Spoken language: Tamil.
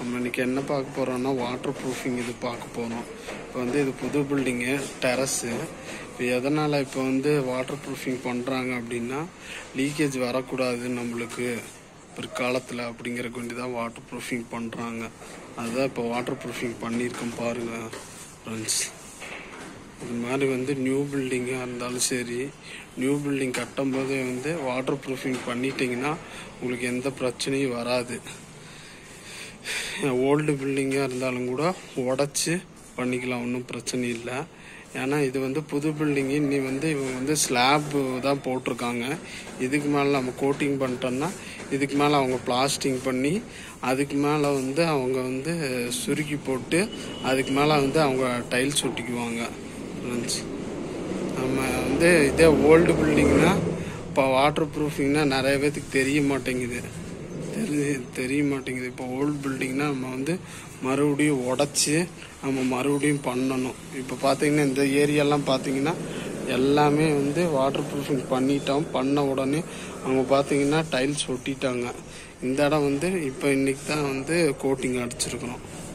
நம்ம இன்னைக்கு என்ன பார்க்க போறோம்னா வாட்டர் ப்ரூஃபிங் இது பார்க்க போறோம் இப்போ வந்து இது புது பில்டிங்கு டெரஸு இப்போ எதனால் இப்போ வந்து வாட்டர் ப்ரூஃபிங் பண்ணுறாங்க அப்படின்னா லீக்கேஜ் வரக்கூடாது நம்மளுக்கு பிற்காலத்தில் அப்படிங்கிறக்கு வேண்டி தான் வாட்டர் ப்ரூஃபிங் பண்ணுறாங்க அதுதான் இப்போ வாட்டர் ப்ரூஃபிங் பண்ணியிருக்கோம் பாருங்கள் ஃப்ரெண்ட்ஸ் இது மாதிரி வந்து நியூ பில்டிங்காக இருந்தாலும் சரி நியூ பில்டிங் கட்டும்போதே வந்து வாட்டர் ப்ரூஃபிங் பண்ணிட்டீங்கன்னா உங்களுக்கு எந்த பிரச்சனையும் வராது ஓல்டு பில்டிங்காக இருந்தாலும் கூட உடச்சி பண்ணிக்கலாம் ஒன்றும் பிரச்சனை இல்லை ஏன்னா இது வந்து புது பில்டிங்கு இன்னி வந்து இவங்க வந்து ஸ்லாப் தான் போட்டிருக்காங்க இதுக்கு மேலே நம்ம கோட்டிங் பண்ணிட்டோம்னா இதுக்கு மேலே அவங்க பிளாஸ்டிங் பண்ணி அதுக்கு மேலே வந்து அவங்க வந்து சுருக்கி போட்டு அதுக்கு மேலே வந்து அவங்க டைல்ஸ் ஒட்டிக்குவாங்க ஃப்ரெண்ட்ஸ் நம்ம வந்து இதே ஓல்டு பில்டிங்னா இப்போ வாட்டர் ப்ரூஃபிங்னா நிறைய பேத்துக்கு தெரிய மாட்டேங்குது தெரிய தெரிய மாட்டேங்குது இப்போ ஓல்டு பில்டிங்னா நம்ம வந்து மறுபடியும் உடச்சி நம்ம மறுபடியும் பண்ணணும் இப்போ பார்த்தீங்கன்னா இந்த ஏரியாலாம் பார்த்தீங்கன்னா எல்லாமே வந்து வாட்டர் ப்ரூஃபிங் பண்ணிட்டோம் பண்ண உடனே அவங்க பார்த்தீங்கன்னா டைல்ஸ் ஒட்டிட்டாங்க இந்த இடம் வந்து இப்போ இன்னைக்கு தான் வந்து கோட்டிங் அடிச்சிருக்கிறோம்